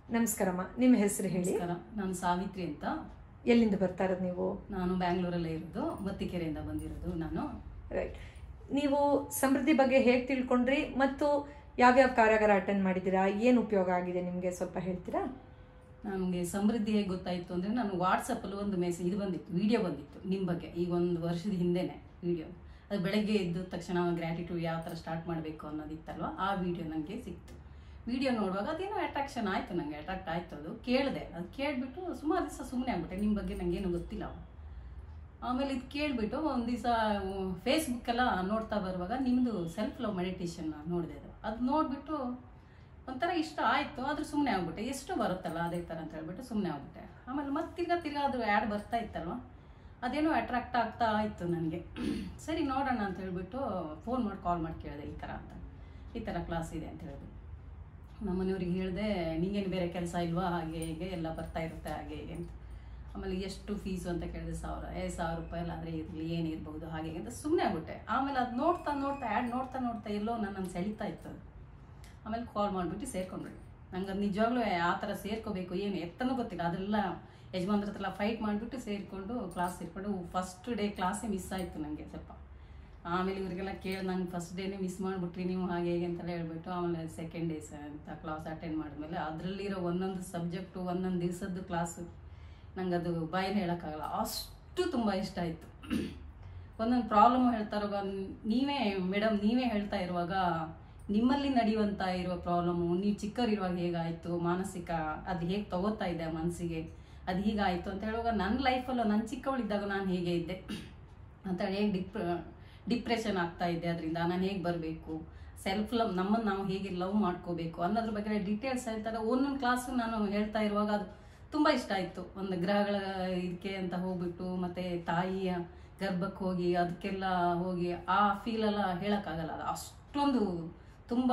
ನಮಸ್ಕಾರಮ್ಮ ನಿಮ್ಮ ಹೆಸರು ಹೇಳಿ ನಮಸ್ಕಾರ ನಾನು ಸಾವಿತ್ರಿ ಅಂತ ಎಲ್ಲಿಂದ ಬರ್ತಾ ಇರೋದು ನೀವು ನಾನು ಬ್ಯಾಂಗ್ಳೂರಲ್ಲೇ ಇರೋದು ಮತ್ತಿಕೆರೆಯಿಂದ ಬಂದಿರೋದು ನಾನು ರೈಟ್ ನೀವು ಸಮೃದ್ಧಿ ಬಗ್ಗೆ ಹೇಗೆ ತಿಳ್ಕೊಂಡ್ರಿ ಮತ್ತು ಯಾವ್ಯಾವ ಕಾರ್ಯಾಗಾರ ಅಟೆಂಡ್ ಮಾಡಿದ್ದೀರಾ ಏನು ಉಪಯೋಗ ಆಗಿದೆ ನಿಮಗೆ ಸ್ವಲ್ಪ ಹೇಳ್ತೀರಾ ನಮಗೆ ಸಮೃದ್ಧಿ ಹೇಗೆ ಗೊತ್ತಾಯಿತು ಅಂದರೆ ನಾನು ವಾಟ್ಸಪ್ಪಲ್ಲಿ ಒಂದು ಮೆಸೇಜ್ ಇದು ಬಂದಿತ್ತು ವಿಡಿಯೋ ಬಂದಿತ್ತು ನಿಮ್ಮ ಬಗ್ಗೆ ಈಗ ಒಂದು ವರ್ಷದ ಹಿಂದೆನೇ ವಿಡಿಯೋ ಅದು ಬೆಳಗ್ಗೆ ಎದ್ದು ತಕ್ಷಣ ಗ್ರ್ಯಾಟಿಟ್ಯೂಡ್ ಯಾವ ಥರ ಸ್ಟಾರ್ಟ್ ಮಾಡಬೇಕು ಅನ್ನೋದಿತ್ತಲ್ವ ಆ ವಿಡಿಯೋ ನನಗೆ ಸಿಕ್ತು ವಿಡಿಯೋ ನೋಡುವಾಗ ಅದೇನೋ ಅಟ್ರಾಕ್ಷನ್ ಆಯಿತು ನನಗೆ ಅಟ್ರಾಕ್ಟ್ ಆಯಿತು ಅದು ಕೇಳಿದೆ ಅದು ಕೇಳಿಬಿಟ್ಟು ಸುಮಾರು ದಿವಸ ಸುಮ್ಮನೆ ಆಗ್ಬಿಟ್ಟೆ ನಿಮ್ಮ ಬಗ್ಗೆ ನನಗೇನು ಗೊತ್ತಿಲ್ಲ ಅವಾಗ. ಆಮೇಲೆ ಇದು ಕೇಳಿಬಿಟ್ಟು ಒಂದು ದಿವಸ ಫೇಸ್ಬುಕ್ಕೆಲ್ಲ ನೋಡ್ತಾ ಬರುವಾಗ ನಿಮ್ಮದು ಸೆಲ್ಫ್ ಲವ್ ಮೆಡಿಟೇಷನ್ ನೋಡಿದೆ ಅದು ಅದು ನೋಡಿಬಿಟ್ಟು ಒಂಥರ ಇಷ್ಟ ಆಯಿತು ಆದ್ರೆ ಸುಮ್ಮನೆ ಆಗ್ಬಿಟ್ಟೆ ಎಷ್ಟು ಬರುತ್ತಲ್ಲ ಅದೇ ಥರ ಅಂತ ಹೇಳ್ಬಿಟ್ಟು ಸುಮ್ಮನೆ ಆಗ್ಬಿಟ್ಟೆ ಆಮೇಲೆ ಮತ್ತೆ ತಿರ್ಗಾ ತಿರ್ಗಾ ಅದು ಆ್ಯಡ್ ಬರ್ತಾ ಇತ್ತಲ್ವ ಅದೇನೋ ಅಟ್ರಾಕ್ಟ್ ಆಗ್ತಾ ಇತ್ತು ನನಗೆ ಸರಿ ನೋಡೋಣ ಅಂತ ಹೇಳ್ಬಿಟ್ಟು ಫೋನ್ ಮಾಡಿ ಕಾಲ್ ಮಾಡಿ ಕೇಳಿದೆ ಈ ಥರ ಅಂತ ಈ ಥರ ಕ್ಲಾಸ್ ಇದೆ ಅಂತ ಹೇಳಿದ್ರು ನಮ್ಮನೆಯವ್ರಿಗೆ ಹೇಳಿದೆ ನಿಂಗೇನು ಬೇರೆ ಕೆಲಸ ಇಲ್ವಾ ಹಾಗೆ ಹೀಗೆ ಎಲ್ಲ ಬರ್ತಾ ಇರುತ್ತೆ ಹಾಗೆ ಹೀಗೆ ಅಂತ ಆಮೇಲೆ ಎಷ್ಟು ಫೀಸು ಅಂತ ಕೇಳಿದೆ ಸಾವಿರ ಏ ಸಾವಿರ ರೂಪಾಯಿ ಎಲ್ಲ ಆದರೆ ಇರಲಿ ಏನಿರ್ಬೋದು ಹಾಗೆ ಹೀಗೆ ಅಂತ ಸುಮ್ಮನೆ ಆಗ್ಬಿಟ್ಟೆ ಆಮೇಲೆ ಅದು ನೋಡ್ತಾ ನೋಡ್ತಾ ಆ್ಯಡ್ ನೋಡ್ತಾ ನೋಡ್ತಾ ಎಲ್ಲೋ ನನ್ನನ್ನು ಸೆಳಿತಾ ಇತ್ತು ಅದು ಆಮೇಲೆ ಕಾಲ್ ಮಾಡಿಬಿಟ್ಟು ಸೇರ್ಕೊಂಡ್ಬಿಡಿ ನಂಗೆ ಅದು ನಿಜವಾಗ್ಲೂ ಆ ಥರ ಸೇರ್ಕೋಬೇಕು ಏನು ಎತ್ತನೂ ಗೊತ್ತಿಲ್ಲ ಅದೆಲ್ಲ ಯಜಮಾನ್ರ ಹತ್ರ ಫೈಟ್ ಮಾಡಿಬಿಟ್ಟು ಸೇರಿಕೊಂಡು ಕ್ಲಾಸ್ ಸೇರಿಕೊಂಡು ಫಸ್ಟ್ ಡೇ ಕ್ಲಾಸೇ ಮಿಸ್ ಆಯಿತು ನನಗೆ ಸ್ವಲ್ಪ ಆಮೇಲೆ ಇವರಿಗೆಲ್ಲ ಕೇಳಿ ನಂಗೆ ಫಸ್ಟ್ ಡೇನೇ ಮಿಸ್ ಮಾಡಿಬಿಟ್ರಿ ನೀವು ಹಾಗೆ ಹೇಗೆ ಅಂತೆಲ್ಲ ಹೇಳ್ಬಿಟ್ಟು ಆಮೇಲೆ ಸೆಕೆಂಡ್ ಡೇಸ್ ಅಂತ ಕ್ಲಾಸ್ ಅಟೆಂಡ್ ಮಾಡಿದ್ಮೇಲೆ ಅದರಲ್ಲಿರೋ ಒಂದೊಂದು ಸಬ್ಜೆಕ್ಟು ಒಂದೊಂದು ದಿವಸದ್ದು ಕ್ಲಾಸು ನಂಗೆ ಅದು ಬಾಯಲ್ಲಿ ಹೇಳೋಕ್ಕಾಗಲ್ಲ ಅಷ್ಟು ತುಂಬ ಇಷ್ಟ ಆಯಿತು ಒಂದೊಂದು ಪ್ರಾಬ್ಲಮ್ ಹೇಳ್ತಾ ಇರುವಾಗ ನೀವೇ ಮೇಡಮ್ ನೀವೇ ಹೇಳ್ತಾ ಇರುವಾಗ ನಿಮ್ಮಲ್ಲಿ ನಡೆಯುವಂಥ ಇರುವ ಪ್ರಾಬ್ಲಮ್ಮು ನೀವು ಚಿಕ್ಕವರಿರುವಾಗ ಹೇಗಾಯಿತು ಮಾನಸಿಕ ಅದು ಹೇಗೆ ತಗೋತಾ ಇದೆ ಮನಸ್ಸಿಗೆ ಅದು ಹೀಗಾಯಿತು ಅಂತ ಹೇಳುವಾಗ ನನ್ನ ಲೈಫಲ್ಲೂ ನನ್ನ ಚಿಕ್ಕವಳಿದ್ದಾಗ ನಾನು ಹೇಗೆ ಇದ್ದೆ ಅಂತ ಹೇಗೆ ಡಿಪ್ ಡಿಪ್ರೆಷನ್ ಆಗ್ತಾ ಇದೆ ಅದರಿಂದ ನಾನು ಹೇಗೆ ಬರಬೇಕು ಸೆಲ್ಫ್ ಲವ್ ನಮ್ಮನ್ನು ನಾವು ಹೇಗೆ ಲವ್ ಮಾಡ್ಕೋಬೇಕು ಅನ್ನೋದ್ರ ಬಗ್ಗೆ ಡೀಟೇಲ್ಸ್ ಹೇಳ್ತಾರೆ ಒಂದೊಂದು ಕ್ಲಾಸು ನಾನು ಹೇಳ್ತಾ ಇರುವಾಗ ಅದು ತುಂಬ ಇಷ್ಟ ಆಯಿತು ಒಂದು ಗ್ರಹಗಳ ಇದಕ್ಕೆ ಅಂತ ಹೋಗ್ಬಿಟ್ಟು ಮತ್ತು ತಾಯಿಯ ಗರ್ಭಕ್ಕೆ ಹೋಗಿ ಅದಕ್ಕೆಲ್ಲ ಹೋಗಿ ಆ ಫೀಲೆಲ್ಲ ಹೇಳೋಕ್ಕಾಗಲ್ಲ ಅದು ಅಷ್ಟೊಂದು ತುಂಬ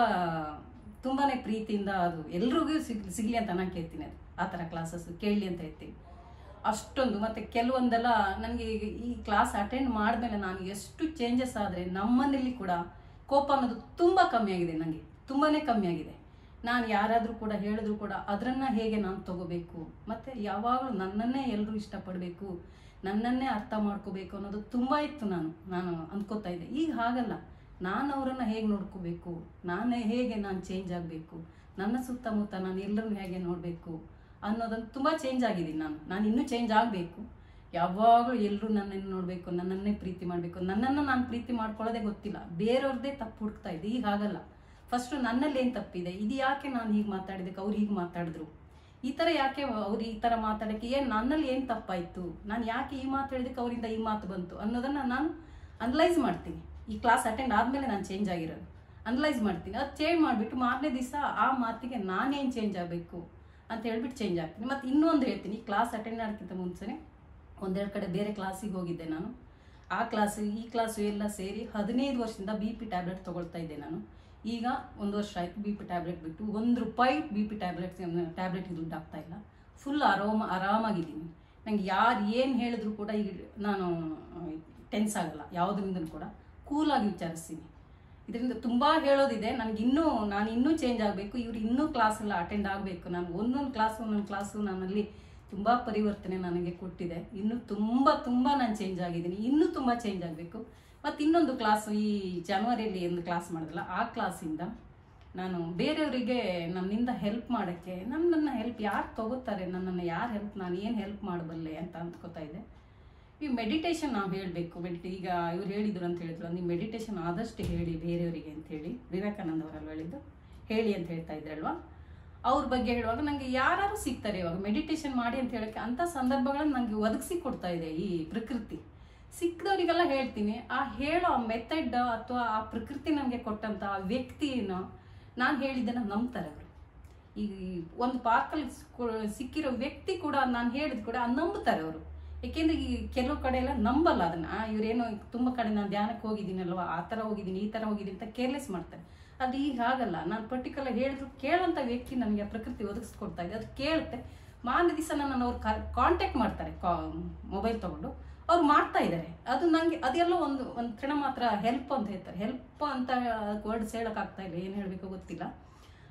ತುಂಬಾ ಪ್ರೀತಿಯಿಂದ ಅದು ಎಲ್ರಿಗೂ ಸಿಗ್ ಸಿಗಲಿ ಅಂತ ನಾನು ಕೇಳ್ತೀನಿ ಅದು ಆ ಥರ ಕ್ಲಾಸಸ್ ಕೇಳಲಿ ಅಂತ ಹೇಳ್ತೀನಿ ಅಷ್ಟೊಂದು ಮತ್ತು ಕೆಲವೊಂದೆಲ್ಲ ನನಗೆ ಈಗ ಈ ಕ್ಲಾಸ್ ಅಟೆಂಡ್ ಮಾಡಿದ್ಮೇಲೆ ನಾನು ಎಷ್ಟು ಚೇಂಜಸ್ ಆದರೆ ನಮ್ಮನೇಲಿ ಕೂಡ ಕೋಪ ಅನ್ನೋದು ತುಂಬ ಕಮ್ಮಿ ಆಗಿದೆ ನನಗೆ ತುಂಬಾ ಕಮ್ಮಿ ಆಗಿದೆ ನಾನು ಯಾರಾದರೂ ಕೂಡ ಹೇಳಿದ್ರು ಕೂಡ ಅದನ್ನು ಹೇಗೆ ನಾನು ತಗೋಬೇಕು ಮತ್ತು ಯಾವಾಗಲೂ ನನ್ನನ್ನೇ ಎಲ್ಲರೂ ಇಷ್ಟಪಡಬೇಕು ನನ್ನನ್ನೇ ಅರ್ಥ ಮಾಡ್ಕೋಬೇಕು ಅನ್ನೋದು ತುಂಬ ಇತ್ತು ನಾನು ನಾನು ಅಂದ್ಕೋತಾ ಇದ್ದೆ ಈಗ ಹಾಗಲ್ಲ ನಾನು ಅವರನ್ನು ಹೇಗೆ ನೋಡ್ಕೋಬೇಕು ನಾನೇ ಹೇಗೆ ನಾನು ಚೇಂಜ್ ಆಗಬೇಕು ನನ್ನ ಸುತ್ತಮುತ್ತ ನಾನು ಎಲ್ಲರನ್ನು ಹೇಗೆ ನೋಡಬೇಕು ಅನ್ನೋದನ್ನು ತುಂಬ ಚೇಂಜ್ ಆಗಿದ್ದೀನಿ ನಾನು ನಾನು ಇನ್ನೂ ಚೇಂಜ್ ಆಗಬೇಕು ಯಾವಾಗಲೂ ಎಲ್ಲರೂ ನನ್ನನ್ನು ನೋಡಬೇಕು ನನ್ನನ್ನೇ ಪ್ರೀತಿ ಮಾಡಬೇಕು ನನ್ನನ್ನು ನಾನು ಪ್ರೀತಿ ಮಾಡ್ಕೊಳ್ಳೋದೇ ಗೊತ್ತಿಲ್ಲ ಬೇರೆಯವ್ರದ್ದೇ ತಪ್ಪು ಹುಡುಕ್ತಾ ಇದ್ದೆ ಈಗ ಹಾಗಲ್ಲ ಫಸ್ಟು ನನ್ನಲ್ಲಿ ಏನು ತಪ್ಪಿದೆ ಇದು ಯಾಕೆ ನಾನು ಹೀಗೆ ಮಾತಾಡಿದಕ್ಕೆ ಅವ್ರು ಹೀಗೆ ಮಾತಾಡಿದ್ರು ಈ ಥರ ಯಾಕೆ ಅವ್ರು ಈ ಥರ ಮಾತಾಡೋಕ್ಕೆ ಏನು ನನ್ನಲ್ಲಿ ಏನು ತಪ್ಪಾಯಿತು ನಾನು ಯಾಕೆ ಈ ಮಾತು ಹೇಳಿದಕ್ಕೆ ಅವರಿಂದ ಈ ಮಾತು ಬಂತು ಅನ್ನೋದನ್ನು ನಾನು ಅನಲೈಸ್ ಮಾಡ್ತೀನಿ ಈ ಕ್ಲಾಸ್ ಅಟೆಂಡ್ ಆದಮೇಲೆ ನಾನು ಚೇಂಜ್ ಆಗಿರೋದು ಅನಲೈಸ್ ಮಾಡ್ತೀನಿ ಅದು ಚೇಂಜ್ ಮಾಡಿಬಿಟ್ಟು ಮಾರನೇ ದಿವಸ ಆ ಮಾತಿಗೆ ನಾನೇನು ಚೇಂಜ್ ಆಗಬೇಕು ಅಂತ ಹೇಳ್ಬಿಟ್ಟು ಚೇಂಜ್ ಆಗ್ತೀನಿ ಮತ್ತು ಇನ್ನೊಂದು ಹೇಳ್ತೀನಿ ಕ್ಲಾಸ್ ಅಟೆಂಡ್ ಮಾಡೋಕ್ಕಿಂತ ಮುಂಚೆನೇ ಒಂದೆರಡು ಕಡೆ ಬೇರೆ ಕ್ಲಾಸಿಗೆ ಹೋಗಿದ್ದೆ ನಾನು ಆ ಕ್ಲಾಸು ಈ ಕ್ಲಾಸು ಎಲ್ಲ ಸೇರಿ ಹದಿನೈದು ವರ್ಷದಿಂದ ಬಿ ಪಿ ಟ್ಯಾಬ್ಲೆಟ್ ತೊಗೊಳ್ತಾ ಇದ್ದೆ ನಾನು ಈಗ ಒಂದು ವರ್ಷ ಆಯಿತು ಬಿ ಪಿ ಟ್ಯಾಬ್ಲೆಟ್ ಬಿಟ್ಟು ಒಂದು ರೂಪಾಯಿ ಬಿ ಪಿ ಟ್ಯಾಬ್ಲೆಟ್ ಟ್ಯಾಬ್ಲೆಟ್ಗೆ ದುಡ್ಡು ಆಗ್ತಾ ಇಲ್ಲ ಫುಲ್ ಆರಾಮ ಆರಾಮಾಗಿದ್ದೀನಿ ನಂಗೆ ಯಾರು ಏನು ಹೇಳಿದ್ರು ಕೂಡ ಈಗ ನಾನು ಟೆನ್ಸ್ ಆಗಲ್ಲ ಯಾವುದರಿಂದ ಕೂಡ ಕೂಲಾಗಿ ವಿಚಾರಿಸ್ತೀನಿ ಇದರಿಂದ ತುಂಬ ಹೇಳೋದಿದೆ ನನಗೆ ಇನ್ನೂ ನಾನು ಇನ್ನೂ ಚೇಂಜ್ ಆಗಬೇಕು ಇವ್ರು ಇನ್ನೂ ಕ್ಲಾಸ್ ಎಲ್ಲ ಅಟೆಂಡ್ ಆಗಬೇಕು ನಾನು ಒಂದೊಂದು ಕ್ಲಾಸ್ ಒಂದೊಂದು ಕ್ಲಾಸು ನನ್ನಲ್ಲಿ ತುಂಬ ಪರಿವರ್ತನೆ ನನಗೆ ಕೊಟ್ಟಿದೆ ಇನ್ನೂ ತುಂಬ ತುಂಬ ನಾನು ಚೇಂಜ್ ಆಗಿದ್ದೀನಿ ಇನ್ನೂ ತುಂಬ ಚೇಂಜ್ ಆಗಬೇಕು ಮತ್ತು ಇನ್ನೊಂದು ಕ್ಲಾಸು ಈ ಜನವರಿಯಲ್ಲಿ ಒಂದು ಕ್ಲಾಸ್ ಮಾಡಿದಲ್ಲ ಆ ಕ್ಲಾಸಿಂದ ನಾನು ಬೇರೆಯವರಿಗೆ ನನ್ನಿಂದ ಹೆಲ್ಪ್ ಮಾಡೋಕ್ಕೆ ನನ್ನನ್ನು ಹೆಲ್ಪ್ ಯಾರು ತಗೋತಾರೆ ನನ್ನನ್ನು ಯಾರು ಹೆಲ್ಪ್ ನಾನು ಏನು ಹೆಲ್ಪ್ ಮಾಡಬಲ್ಲೆ ಅಂತ ಅಂದ್ಕೋತಾ ಇದ್ದೆ ಈ ಮೆಡಿಟೇಷನ್ ನಾವು ಹೇಳಬೇಕು ಮೆಡಿಟೇ ಈಗ ಇವ್ರು ಹೇಳಿದ್ರು ಅಂತ ಹೇಳಿದ್ರು ನೀವು ಮೆಡಿಟೇಷನ್ ಆದಷ್ಟು ಹೇಳಿ ಬೇರೆಯವರಿಗೆ ಅಂತ ಹೇಳಿ ವಿವೇಕಾನಂದ ಅವರಲ್ಲಿ ಹೇಳಿದ್ದು ಹೇಳಿ ಅಂತ ಹೇಳ್ತಾ ಇದ್ರಲ್ವಾ ಅವ್ರ ಬಗ್ಗೆ ಹೇಳುವಾಗ ನನಗೆ ಯಾರು ಸಿಗ್ತಾರೆ ಇವಾಗ ಮೆಡಿಟೇಷನ್ ಮಾಡಿ ಅಂತ ಹೇಳೋಕ್ಕೆ ಅಂಥ ಸಂದರ್ಭಗಳನ್ನು ನನಗೆ ಒದಗಿಸಿ ಕೊಡ್ತಾ ಇದೆ ಈ ಪ್ರಕೃತಿ ಸಿಕ್ಕದವರಿಗೆಲ್ಲ ಹೇಳ್ತೀನಿ ಆ ಹೇಳೋ ಮೆಥಡ್ ಅಥವಾ ಆ ಪ್ರಕೃತಿ ನನಗೆ ಕೊಟ್ಟಂಥ ಆ ವ್ಯಕ್ತಿನ ನಾನು ಹೇಳಿದ್ದನ್ನು ನಂಬ್ತಾರೆ ಅವರು ಈ ಒಂದು ಪಾರ್ಕಲ್ಲಿ ಸಿಕ್ಕಿರೋ ವ್ಯಕ್ತಿ ಕೂಡ ನಾನು ಹೇಳಿದ್ ಕೂಡ ನಂಬ್ತಾರೆ ಅವರು ಏಕೆಂದ್ರೆ ಈ ಕೆಲವು ಕಡೆ ಎಲ್ಲ ನಂಬಲ್ಲ ಅದನ್ನ ಇವ್ರೇನೋ ತುಂಬ ಕಡೆ ನಾನು ಧ್ಯಾನಕ್ಕೆ ಹೋಗಿದ್ದೀನಲ್ವಾ ಆ ಥರ ಹೋಗಿದ್ದೀನಿ ಈ ಥರ ಹೋಗಿದ್ದೀನಿ ಅಂತ ಕೇರ್ಲೆಸ್ ಮಾಡ್ತಾರೆ ಅದು ಈಗ ಹಾಗಲ್ಲ ನಾನು ಪರ್ಟಿಕ್ಯುಲರ್ ಹೇಳಿದ್ರು ಕೇಳೋಂಥ ವ್ಯಕ್ತಿ ನನಗೆ ಪ್ರಕೃತಿ ಒದಗಿಸ್ಕೊಡ್ತಾ ಇದೆ ಅದು ಕೇಳುತ್ತೆ ಮಾರನೇ ದಿವಸ ನನ್ನನ್ನು ಅವ್ರು ಕಾಂಟ್ಯಾಕ್ಟ್ ಮಾಡ್ತಾರೆ ಕಾ ಮೊಬೈಲ್ ತೊಗೊಂಡು ಅವ್ರು ಮಾಡ್ತಾ ಇದ್ದಾರೆ ಅದು ನನಗೆ ಅದೆಲ್ಲ ಒಂದು ಒಂದು ಕ್ಷಣ ಮಾತ್ರ ಹೆಲ್ಪ್ ಅಂತ ಹೇಳ್ತಾರೆ ಹೆಲ್ಪ್ ಅಂತ ವರ್ಡ್ಸ್ ಹೇಳೋಕ್ಕಾಗ್ತಾ ಇಲ್ಲ ಏನು ಹೇಳಬೇಕು ಗೊತ್ತಿಲ್ಲ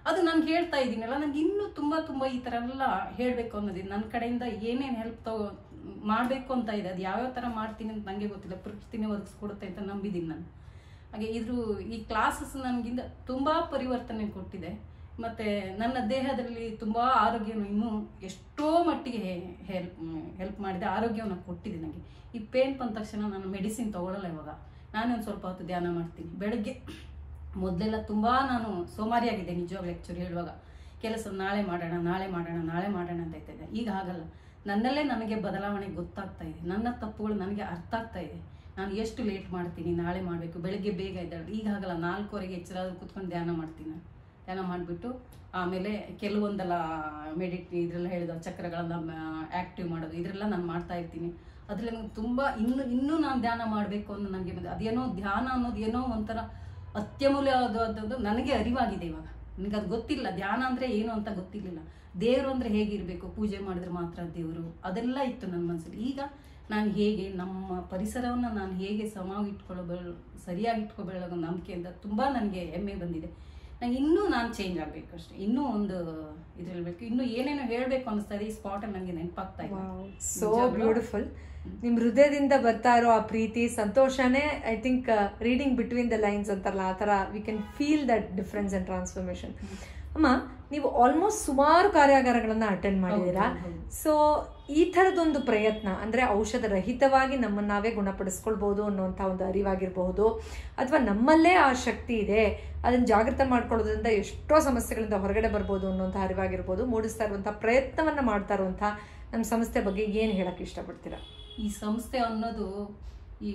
ಅದು ನಾನು ಹೇಳ್ತಾ ಇದ್ದೀನಲ್ಲ ನನಗೆ ಇನ್ನೂ ತುಂಬ ತುಂಬ ಈ ಥರ ಎಲ್ಲ ಹೇಳಬೇಕು ಅನ್ನೋದಿದೆ ನನ್ನ ಕಡೆಯಿಂದ ಏನೇನು ಹೆಲ್ಪ್ ತಗೋ ಮಾಡಬೇಕು ಅಂತ ಇದೆ ಅದು ಯಾವ್ಯಾವ ಥರ ಮಾಡ್ತೀನಿ ಅಂತ ನನಗೆ ಗೊತ್ತಿಲ್ಲ ಪ್ರಕೃತಿನೇ ಒದಗಿಸ್ಕೊಡುತ್ತೆ ಅಂತ ನಂಬಿದ್ದೀನಿ ನಾನು ಹಾಗೆ ಇದ್ರ ಈ ಕ್ಲಾಸಸ್ ನನಗಿಂದ ತುಂಬ ಪರಿವರ್ತನೆ ಕೊಟ್ಟಿದೆ ಮತ್ತು ನನ್ನ ದೇಹದಲ್ಲಿ ತುಂಬ ಆರೋಗ್ಯವನ್ನು ಇನ್ನೂ ಎಷ್ಟೋ ಮಟ್ಟಿಗೆ ಹೆಲ್ಪ್ ಹೆಲ್ಪ್ ಮಾಡಿದೆ ಆರೋಗ್ಯವನ್ನು ಕೊಟ್ಟಿದೆ ನನಗೆ ಈ ಪೇನ್ ಬಂದ ತಕ್ಷಣ ನಾನು ಮೆಡಿಸಿನ್ ತೊಗೊಳ್ಳಲ್ಲ ಇವಾಗ ನಾನೊಂದು ಸ್ವಲ್ಪ ಹೊತ್ತು ಧ್ಯಾನ ಮಾಡ್ತೀನಿ ಬೆಳಗ್ಗೆ ಮೊದಲೆಲ್ಲ ತುಂಬ ನಾನು ಸೋಮಾರಿಯಾಗಿದ್ದೆ ನಿಜವಾಗ್ಲೂ ಆ್ಯಕ್ಚುಲಿ ಹೇಳುವಾಗ ಕೆಲಸ ನಾಳೆ ಮಾಡೋಣ ನಾಳೆ ಮಾಡೋಣ ನಾಳೆ ಮಾಡೋಣ ಅಂತ ಇರ್ತಿದ್ದೆ ಈಗ ಹಾಗಲ್ಲ ನನ್ನಲ್ಲೇ ನನಗೆ ಬದಲಾವಣೆ ಗೊತ್ತಾಗ್ತಾ ಇದೆ ನನ್ನ ತಪ್ಪುಗಳು ನನಗೆ ಅರ್ಥ ಆಗ್ತಾ ಇದೆ ನಾನು ಎಷ್ಟು ಲೇಟ್ ಮಾಡ್ತೀನಿ ನಾಳೆ ಮಾಡಬೇಕು ಬೆಳಗ್ಗೆ ಬೇಗ ಇದ್ದಾಳೆ ಈಗ ಹಾಗಲ್ಲ ನಾಲ್ಕುವರೆಗೆ ಎಚ್ಚರ ಕೂತ್ಕೊಂಡು ಧ್ಯಾನ ಮಾಡ್ತೀನಿ ನಾನು ಧ್ಯಾನ ಮಾಡಿಬಿಟ್ಟು ಆಮೇಲೆ ಕೆಲವೊಂದೆಲ್ಲ ಮೆಡಿಟ್ ಇದರೆಲ್ಲ ಹೇಳಿದ ಚಕ್ರಗಳನ್ನ ಆ್ಯಕ್ಟಿವ್ ಮಾಡೋದು ಇದರೆಲ್ಲ ನಾನು ಮಾಡ್ತಾ ಇರ್ತೀನಿ ಅದ್ರಲ್ಲಿ ನಂಗೆ ತುಂಬ ಇನ್ನು ಇನ್ನೂ ನಾನು ಧ್ಯಾನ ಮಾಡಬೇಕು ಅನ್ನೋ ನನಗೆ ಬಂದಿದೆ ಅದೇನೋ ಧ್ಯಾನ ಅನ್ನೋದು ಏನೋ ಒಂಥರ ಅತ್ಯಮೂಲ್ಯವಾದದ್ದು ನನಗೆ ಅರಿವಾಗಿದೆ ಇವಾಗ ನನಗೆ ಅದು ಗೊತ್ತಿಲ್ಲ ಧ್ಯಾನ ಅಂದರೆ ಏನು ಅಂತ ಗೊತ್ತಿರಲಿಲ್ಲ ದೇವರು ಅಂದರೆ ಹೇಗಿರಬೇಕು ಪೂಜೆ ಮಾಡಿದ್ರೆ ಮಾತ್ರ ದೇವರು ಅದೆಲ್ಲ ಇತ್ತು ನನ್ನ ಮನಸ್ಸಲ್ಲಿ ಈಗ ನಾನು ಹೇಗೆ ನಮ್ಮ ಪರಿಸರವನ್ನು ನಾನು ಹೇಗೆ ಸಮಾಗಿ ಇಟ್ಕೊಳ್ಳೋ ಸರಿಯಾಗಿ ಇಟ್ಕೊಬೇಳೋ ನಂಬಿಕೆಯಿಂದ ತುಂಬ ನನಗೆ ಹೆಮ್ಮೆ ಬಂದಿದೆ ನಂಗೆ ಇನ್ನೂ ನಾನು ಚೇಂಜ್ ಆಗಬೇಕು ಅಷ್ಟೇ ಇನ್ನೂ ಒಂದು ಇದ್ರಲ್ಲಿ ಬೇಕು ಇನ್ನೂ ಏನೇನೋ ಹೇಳಬೇಕು ಅನಿಸ್ತಾ ಇದೆ ಈ ಸ್ಪಾಟಲ್ಲಿ ನನಗೆ ನೆನಪಾಗ್ತಾ ಇದೆ ಸೋ ನಿಜವಾಗ್ಲೂ. ಬ್ಯೂಟಿಫುಲ್ ನಿಮ್ ಹೃದಯದಿಂದ ಬರ್ತಾ ಇರೋ ಆ ಪ್ರೀತಿ ಸಂತೋಷನೇ I think reading between the lines ಅಂತಾರಲ್ಲ ಆ ಥರ we can feel that difference and transformation ಅಮ್ಮ ನೀವು ಆಲ್ಮೋಸ್ಟ್ ಸುಮಾರು ಕಾರ್ಯಾಗಾರಗಳನ್ನ ಅಟೆಂಡ್ ಮಾಡಿದ್ದೀರಾ ಹೌದು, ಹೌದು. ಸೊ ಈ ಥರದೊಂದು ಪ್ರಯತ್ನ ಅಂದ್ರೆ ಔಷಧ ರಹಿತವಾಗಿ ನಮ್ಮನ್ನ ನಾವೇ ಗುಣಪಡಿಸ್ಕೊಳ್ಬಹುದು ಅನ್ನುವಂಥ ಒಂದು ಅರಿವಾಗಿರಬಹುದು ಅಥವಾ ನಮ್ಮಲ್ಲೇ ಆ ಶಕ್ತಿ ಇದೆ ಅದನ್ನ ಜಾಗೃತ ಮಾಡ್ಕೊಳ್ಳೋದ್ರಿಂದ ಎಷ್ಟೋ ಸಮಸ್ಯೆಗಳಿಂದ ಹೊರಗಡೆ ಬರ್ಬೋದು ಅನ್ನೋಂಥ ಅರಿವಾಗಿರ್ಬೋದು ಮೂಡಿಸ್ತಾ ಇರುವಂಥ ಪ್ರಯತ್ನವನ್ನ ಮಾಡ್ತಾ ಇರುವಂಥ ನಮ್ಮ ಸಂಸ್ಥೆ ಬಗ್ಗೆ ಏನು ಹೇಳಕ್ ಇಷ್ಟಪಡ್ತೀರಾ ಈ ಸಂಸ್ಥೆ ಅನ್ನೋದು ಈ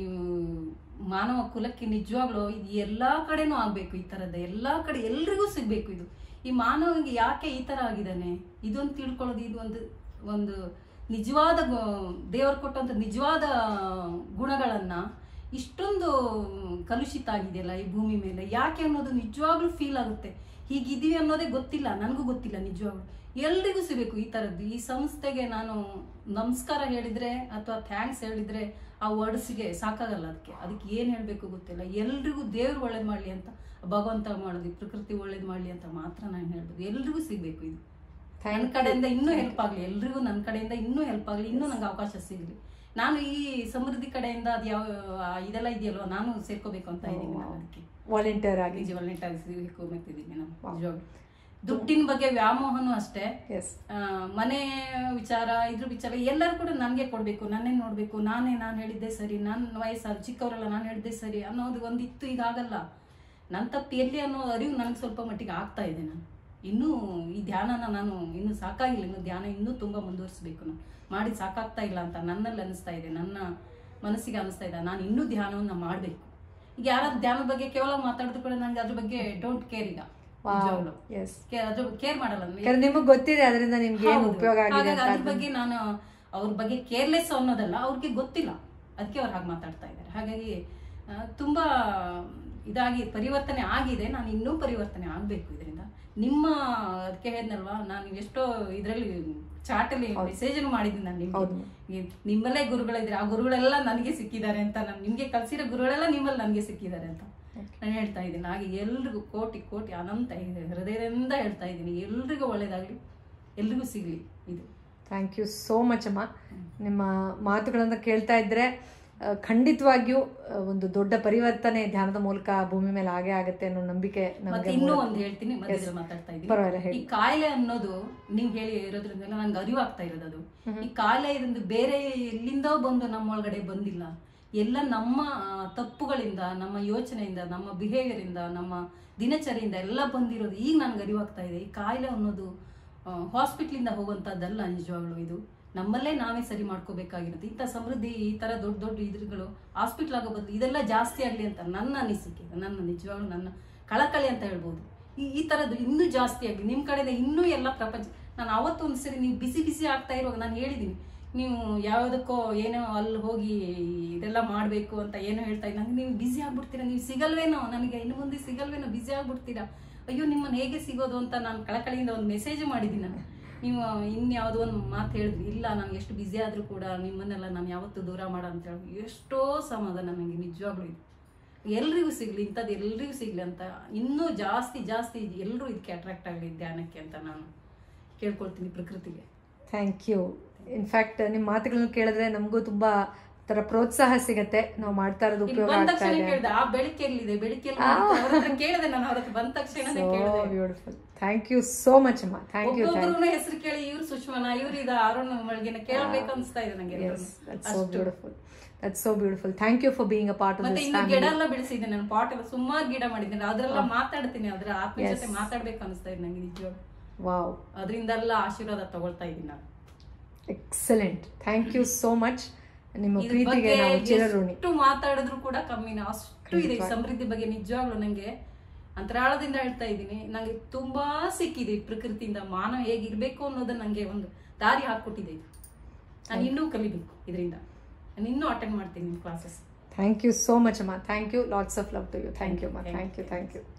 ಮಾನವ ಕುಲಕ್ಕೆ ನಿಜವಾಗ್ಲೂ ಇದು ಎಲ್ಲಾ ಕಡೆನೂ ಆಗ್ಬೇಕು ಈ ತರದ ಎಲ್ಲಾ ಕಡೆ ಎಲ್ರಿಗೂ ಸಿಗ್ಬೇಕು ಇದು ಈ ಮಾನವನಿಗೆ ಯಾಕೆ ಈ ತರ ಆಗಿದ್ದಾನೆ ಇದೊಂದು ತಿಳ್ಕೊಳ್ಳೋದು ಇದು ಒಂದು ಒಂದು ನಿಜವಾದ ದೇವರು ಕೊಟ್ಟಂತ ನಿಜವಾದ ಗುಣಗಳನ್ನ ಇಷ್ಟೊಂದು ಕಲುಷಿತ ಆಗಿದೆಯಲ್ಲ ಈ ಭೂಮಿ ಮೇಲೆ ಯಾಕೆ ಅನ್ನೋದು ನಿಜವಾಗ್ಲೂ ಫೀಲ್ ಆಗುತ್ತೆ ಹೀಗಿದೀವಿ ಅನ್ನೋದೇ ಗೊತ್ತಿಲ್ಲ ನನಗೂ ಗೊತ್ತಿಲ್ಲ ನಿಜವಾಗ್ಲೂ ಎಲ್ರಿಗೂ ಸಿಗಬೇಕು ಈ ಥರದ್ದು ಈ ಸಂಸ್ಥೆಗೆ ನಾನು ನಮಸ್ಕಾರ ಹೇಳಿದ್ರೆ ಅಥವಾ ಥ್ಯಾಂಕ್ಸ್ ಹೇಳಿದ್ರೆ ಆ ವರ್ಡ್ಸ್ಗೆ ಸಾಕಾಗಲ್ಲ ಅದಕ್ಕೆ ಅದಕ್ಕೆ ಏನು ಹೇಳಬೇಕು ಗೊತ್ತಿಲ್ಲ ಎಲ್ರಿಗೂ ದೇವ್ರು ಒಳ್ಳೇದು ಮಾಡಲಿ ಅಂತ ಭಗವಂತ ಮಾಡೋದು ಈ ಪ್ರಕೃತಿ ಒಳ್ಳೇದು ಮಾಡಲಿ ಅಂತ ಮಾತ್ರ ನಾನು ಹೇಳ್ಬೋದು ಎಲ್ರಿಗೂ ಸಿಗಬೇಕು ಇದು ನನ್ನ ಕಡೆಯಿಂದ ಇನ್ನೂ ಹೆಲ್ಪ್ ಆಗಲಿ ಎಲ್ರಿಗೂ ನನ್ನ ಕಡೆಯಿಂದ ಇನ್ನೂ ಹೆಲ್ಪ್ ಆಗಲಿ ಇನ್ನೂ ನಂಗೆ ಅವಕಾಶ ಸಿಗಲಿ ನಾನು ಈ ಸಮೃದ್ಧಿ ಕಡೆಯಿಂದ ಅದು ಯಾವ ಆ ಇದೆಲ್ಲ ಇದೆಯಲ್ವ ನಾನು ಸೇರ್ಕೋಬೇಕು ಅಂತ ಇದ್ದೀನಿ ನಾನು ಅದಕ್ಕೆ ವಾಲಂಟಿಯರ್ ಆಗಿ ನಿಜ ವಾಲಂಟಿಯರ್ ಸೇರ್ಕೋಬೇಕಿದ್ದೀನಿ ನಾನು ನಿಜವಾಗ್ಲೂ ದುಡ್ಡಿನ ಬಗ್ಗೆ ವ್ಯಾಮೋಹನೂ ಅಷ್ಟೇ ಎಸ್ ಆ, ಮನೆ ವಿಚಾರ ಇದ್ರ ವಿಚಾರ ಎಲ್ಲರೂ ಕೂಡ ನನಗೆ ಕೊಡಬೇಕು ನನ್ನೇ ನೋಡಬೇಕು ನಾನೇ ನಾನು ಹೇಳಿದ್ದೆ ಸರಿ ನನ್ನ ವಯಸ್ಸಾದ ಚಿಕ್ಕವರೆಲ್ಲ ನಾನು ಹೇಳಿದ್ದೆ ಸರಿ ಅನ್ನೋದು ಒಂದಿತ್ತು ಈಗ ಆಗಲ್ಲ ನನ್ನ ತಪ್ಪು ಎಲ್ಲಿ ಅನ್ನೋ ಅರಿವು ನನಗೆ ಸ್ವಲ್ಪ ಮಟ್ಟಿಗೆ ಆಗ್ತಾ ಇದೆ ನಾನು ಇನ್ನೂ ಈ ಧ್ಯಾನನ ನಾನು ಇನ್ನೂ ಸಾಕಾಗಿಲ್ಲ ಇನ್ನು ಧ್ಯಾನ ಇನ್ನೂ ತುಂಬ ಮುಂದುವರಿಸ್ಬೇಕು ನಾನು ಮಾಡಿ ಸಾಕಾಗ್ತಾ ಇಲ್ಲ ಅಂತ ನನ್ನಲ್ಲಿ ಅನಿಸ್ತಾ ಇದೆ ನನ್ನ ಮನಸ್ಸಿಗೆ ಅನಿಸ್ತಾ ಇದೆ ನಾನು ಇನ್ನೂ ಧ್ಯಾನವನ್ನು ಮಾಡಬೇಕು ಈಗ ಯಾರಾದ್ರೂ ಧ್ಯಾನದ ಬಗ್ಗೆ ಕೇವಲ ಮಾತಾಡಿದ್ರು ಕೂಡ ನನಗೆ ಅದ್ರ ಬಗ್ಗೆ ಡೋಂಟ್ ಕೇರ್ ಈಗ ನಿಜವಾಗ್ಲೂ. ಎಸ್ ಕೇ- ಅದ್ರ ಕೇರ್ ಮಾಡಲ್ಲ ನನಗೆ. ಯಾಕಂದ್ರೆ ನಿಮಗೆ ಗೊತ್ತಿದೆ ಅದರಿಂದ ನಿಮ್ಗೆ ಏನು ಹೌದು. ಉಪಯೋಗ ಆಗಿದೆ ಹಾಗಾಗಿ ಅಂತ ಅದ್ರ ಅದನ್ನ- ಬಗ್ಗೆ ನಾನು ಅವ್ರ ಬಗ್ಗೆ ಕೇರ್ಲೆಸ್ ಅನ್ನೋದಲ್ಲ ಅವ್ರಿಗೆ ಗೊತ್ತಿಲ್ಲ ಅದಕ್ಕೆ ಅವ್ರು ಹಾಗೆ ಮಾತಾಡ್ತಾ ಇದ್ದಾರೆ ಹಾಗಾಗಿ ಆ, ತುಂಬಾ ಇದಾಗಿ ಪರಿವರ್ತನೆ ಆಗಿದೆ ನಾನು ಇನ್ನೂ ಪರಿವರ್ತನೆ ಆಗಬೇಕು ಇದರಿಂದ ನಿಮ್ಮ ಅದಕ್ಕೆ ಹೇಳಿದ್ನಲ್ವಾ ನಾನು ಎಷ್ಟೋ ಇದರಲ್ಲಿ ಚಾಟಲ್ಲಿ ಮೆಸೇಜ್ ಮಾಡಿದ್ದೀನಿ ನಾನು ಹೌದು. ನಿಮ್ಗೆ ಈ ನಿಮ್ಮಲ್ಲೇ ಗುರುಗಳಿದ್ರೆ ಆ ಗುರುಗಳೆಲ್ಲ ನನಗೆ ಸಿಕ್ಕಿದ್ದಾರೆ ಅಂತ ನಾನು ನಿಮ್ಗೆ ಕಲ್ಸಿರೋ ಗುರುಗಳೆಲ್ಲ ನಿಮ್ಮಲ್ಲಿ ನನಗೆ ಸಿಕ್ಕಿದ್ದಾರೆ ಅಂತ ನಾನು ಹೇಳ್ತಾ ಇದ್ದೀನಿ ಹಾಗೆ ಎಲ್ರಿಗೂ ಕೋಟಿ ಕೋಟಿ ಅನಂತ ಇದೆ ಹೃದಯದಿಂದ ಹೇಳ್ತಾ ಇದ್ದೀನಿ ಎಲ್ರಿಗೂ ಒಳ್ಳೇದಾಗ್ಲಿ ಎಲ್ರಿಗೂ ಸಿಗ್ಲಿ ಇದು ಥ್ಯಾಂಕ್ ಯು ಸೋ ಮಚ್ ಅಮ್ಮ ನಿಮ್ಮ ಮಾತುಗಳನ್ನು ಕೇಳ್ತಾ ಇದ್ರೆ ಆ, ಖಂಡಿತವಾಗಿಯೂ ಆ, ಒಂದು ದೊಡ್ಡ ಪರಿವರ್ತನೆ ಧ್ಯಾನದ ಮೂಲಕ ಭೂಮಿ ಮೇಲೆ ಆಗೇ ಆಗುತ್ತೆ ಅನ್ನೋ ನಂಬಿಕೆ ಮತ್ತೆ ನಮಗೆ ಇನ್ನೂ ಒಂದು ಹೇಳ್ತೀನಿ ಮಧ್ಯದಲ್ಲಿ ಮಾತಾಡ್ತಾ ಪರವಾಗಿಲ್ಲ, ಇದ್ದೀನಿ ಹೇಳಿ. ಈ ಕಾಯಿಲೆ ಅನ್ನೋದು ನೀವ್ ಹೇಳಿ ಇರೋದ್ರಿಂದ ನಂಗೆ ಅರಿವಾಗ್ತಾ ಇರೋದು ಅದು ಈ ಕಾಯಿಲೆ ಇருந்து ಬೇರೆ ಎಲ್ಲಿಂದೋ ಬಂದು ನಮ್ಮೊಳಗಡೆ ಬಂದಿಲ್ಲ ಎಲ್ಲ ನಮ್ಮ ಆ, ತಪ್ಪುಗಳಿಂದ ನಮ್ಮ ಯೋಚನೆಯಿಂದ ನಮ್ಮ ಬಿಹೇವಿಯರ್ ಇಂದ ನಮ್ಮ ದಿನಚರಿಯಿಂದ ಎಲ್ಲ ಬಂದಿರೋದು ಈಗ ನನ್ಗೆ ಅರಿವಾಗ್ತಾ ಇದೆ ಈ ಕಾಯಿಲೆ ಅನ್ನೋದು ಹಾಸ್ಪಿಟ್ಲಿಂದ ಹೋಗುವಂಥದ್ದಲ್ಲ ನಿಜವಾಗ್ಲೂ ಇದು ನಮ್ಮಲ್ಲೇ ನಾವೇ ಸರಿ ಮಾಡ್ಕೋಬೇಕಾಗಿರುತ್ತೆ ಇಂಥ ಸಮೃದ್ಧಿ ಈ ತರ ದೊಡ್ಡ ದೊಡ್ಡ ಇದ್ರುಗಳು ಹಾಸ್ಪಿಟ್ಲ್ ಆಗೋ ಬದಲು ಇದೆಲ್ಲ ಜಾಸ್ತಿ ಆಗಲಿ ಅಂತ ನನ್ನ ಅನಿಸಿಕೆ ನನ್ನ ನಿಜವಾಗ್ಲೂ ನನ್ನ ಕಳಕಳಿ ಅಂತ ಹೇಳ್ಬೋದು ಈ ಈ ಥರದ್ದು ಇನ್ನೂ ಜಾಸ್ತಿ ಆಗಲಿ ನಿಮ್ಮ ಕಡೆಯಿಂದ ಇನ್ನೂ ಎಲ್ಲ ಪ್ರಪಂಚ ನಾನು ಅವತ್ತು ಒಂದು ಸರಿ ನೀವು ಬಿಸಿ ಬಿಸಿ ಆಗ್ತಾ ಇರುವಾಗ ನಾನು ಹೇಳಿದ್ದೀನಿ ನೀವು ಯಾವುದಕ್ಕೋ ಏನೋ ಅಲ್ಲಿ ಹೋಗಿ ಇದೆಲ್ಲ ಮಾಡಬೇಕು ಅಂತ ಏನೋ ಹೇಳ್ತಾ ಇದ್ದ ನಂಗೆ ನೀವು ಬ್ಯುಸಿ ಆಗ್ಬಿಡ್ತೀರಾ ನೀವು ಸಿಗಲ್ವೇನೋ ನನಗೆ ಇನ್ನು ಮುಂದೆ ಸಿಗಲ್ವೇನೋ ಬ್ಯುಸಿ ಆಗ್ಬಿಡ್ತೀರಾ ಅಯ್ಯೋ ನಿಮ್ಮನ್ನು ಹೇಗೆ ಸಿಗೋದು ಅಂತ ನಾನು ಕಳಕಳಿಯಿಂದ ಒಂದು ಮೆಸೇಜ್ ಮಾಡಿದ್ದೀನಿ ನಾನು ನೀವು ಇನ್ಯಾವುದೋ ಒಂದು ಮಾತು ಹೇಳಿದ್ರಿ ಇಲ್ಲ ನಾನು ಎಷ್ಟು ಬ್ಯುಸಿ ಆದರೂ ಕೂಡ ನಿಮ್ಮನ್ನೆಲ್ಲ ನಾನು ಯಾವತ್ತೂ ದೂರ ಮಾಡ ಅಂತ ಹೇಳಿ ಎಷ್ಟೋ ಸಮಾಧಾನ ನನಗೆ ನಿಜವಾಗ್ಲೂ ಇದು ಎಲ್ರಿಗೂ ಸಿಗ್ಲಿ ಇಂಥದ್ದು ಎಲ್ರಿಗೂ ಸಿಗ್ಲಿ ಅಂತ ಇನ್ನೂ ಜಾಸ್ತಿ ಜಾಸ್ತಿ ಎಲ್ಲರೂ ಇದಕ್ಕೆ ಅಟ್ರಾಕ್ಟ್ ಆಗಲಿ ಧ್ಯಾನಕ್ಕೆ ಅಂತ ನಾನು ಕೇಳ್ಕೊಳ್ತೀನಿ ಪ್ರಕೃತಿಗೆ ಥ್ಯಾಂಕ್ ಯು ಇನ್ಫ್ಯಾಕ್ಟ್ ನಿಮ್ಮ ಮಾತುಗಳನ್ನ ಕೇಳಿದ್ರೆ ನಮಗೂ ತುಂಬಾ ತರ ಪ್ರೋತ್ಸಾಹ ಸಿಗತ್ತೆ ನಾವು ಮಾಡ್ತಾ ಇರೋದು ಇಲ್ಲಿ ಉಪಯೋಗ ಬಂದ ಆಗ್ತಾ ತಕ್ಷಣ ಇದೆ ಕೇಳಿದೆ ಆ ಬೆಳಕೆ ಎಲ್ಲಿದೆ ಬೆಳಕೆ ಎಲ್ಲಿ ಅವ್ರ ಹತ್ರ ಕೇಳಿದೆ ನಾನು ಅವ್ರ ಹತ್ರ ಬಂದ ತಕ್ಷಣನೇ ಕೇಳಿದೆ beautiful thank you so much ಅಮ್ಮ ಥ್ಯಾಂಕ್ ಯು ಥ್ಯಾಂಕ್ ಒಬ್ಬೊಬ್ರು ಹೆಸರು ಕೇಳಿ ಇವ್ರು ಸುಷ್ಮನ ಇವ್ರು ಇದ ಅರುಣ್ ಮಳ್ಗಿನ ಕೇಳಬೇಕು ಅನ್ಸ್ತಾ ಇದೆ ನಂಗೆ Yes, that's so ಅಷ್ಟು. beautiful. That's so beautiful. Thank you for being a part of ಮತ್ತೆ this ಇನ್ನು family. ಗಿಡ ಎಲ್ಲ ಬೆಳೆಸಿದ್ದೀನಿ ನಾನು ಪಾಟ್ ಎಲ್ಲ ಸುಮಾರು ಗಿಡ ಮಾಡಿದ್ದೀನಿ ಅದ್ರೆಲ್ಲ ಮಾತಾಡ್ತೀನಿ ಅದ್ರ ಆತ್ಮ Yes. ಜೊತೆ ಮಾತಾಡ್ಬೇಕು ಅನಿಸ್ತಾ ಇದೆ ನಂಗೆ ನಿಜವಾಗ Wow. ಅದರಿಂದೆಲ್ಲ ಆಶೀರ್ವಾದ ತಗೊಳ್ತಾ ಇದ್ದೀನಿ ನಾನು Excellent. Thank you so much. ನಿಮ್ಮ ಇದ್ರ ಪ್ರೀತಿಗೆ ಬಗ್ಗೆ ನಾವು ಚಿರಋಣಿ ಎಷ್ಟು ಮಾತಾಡಿದ್ರು ಕೂಡ ಕಮ್ಮಿನ ಅಷ್ಟು ಇದೆ ಈ ಸಮೃದ್ಧಿ ಬಗ್ಗೆ ನಿಜವಾಗ್ಲೂ ನಂಗೆ ಅಂತರಾಳದಿಂದ ಹೇಳ್ತಾ ಇದ್ದೀನಿ ನಂಗೆ ತುಂಬಾ ಸಿಕ್ಕಿದೆ ಈ ಪ್ರಕೃತಿಯಿಂದ ಮಾನವ ಹೇಗಿರ್ಬೇಕು ಅನ್ನೋದನ್ನ ನಂಗೆ ಒಂದು ದಾರಿ ಹಾಕೊಟ್ಟಿದೆ ಇದು ನಾನು ಇನ್ನೂ ಕಲಿಬೇಕು ಇದರಿಂದ ನಾನು ಇನ್ನೂ ಅಟೆಂಡ್ ಮಾಡ್ತೀನಿ ನಿಮ್ಮ classes thank you so much ಅಮ್ಮ thank you lots of love to you thank you ಅಮ್ಮ ಥ್ಯಾಂಕ್ ಯು ಥ್ಯಾಂಕ್ ಯು